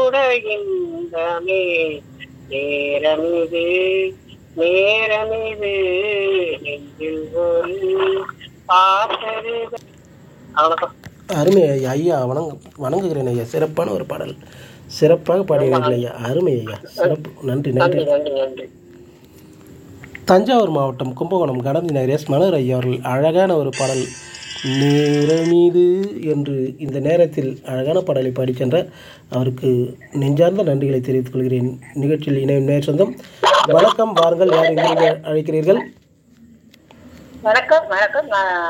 கூட இன்பமே நேரமிது நேரமிது நெஞ்சில் ஒரு பார்த்தது அவ்வளவுதான் அருமை ஐயா ஐயா வணங்க வணங்குகிறேன் ஐயா சிறப்பான ஒரு பாடல் சிறப்பாக பாடினீர்கள் ஐயா அருமை ஐயா சிறப்பு நன்றி நன்றி நன்றி நன்றி நன்றி தஞ்சாவூர் மாவட்டம் கும்பகோணம் கணபதி நகர் எஸ் மலர் ஐயா அவர்கள் அழகான ஒரு பாடல் நேரமீது என்று இந்த நேரத்தில் அழகான பாடலை பாடிச் சென்ற அவருக்கு நெஞ்சார்ந்த நன்றிகளை தெரிவித்துக் கொள்கிறேன் நிகழ்ச்சியில் இணையும் நேர் சொந்தம் வணக்கம் வாருங்கள் யார் எங்கிருந்து அழைக்கிறீர்கள் வணக்கம் வணக்கம் நான்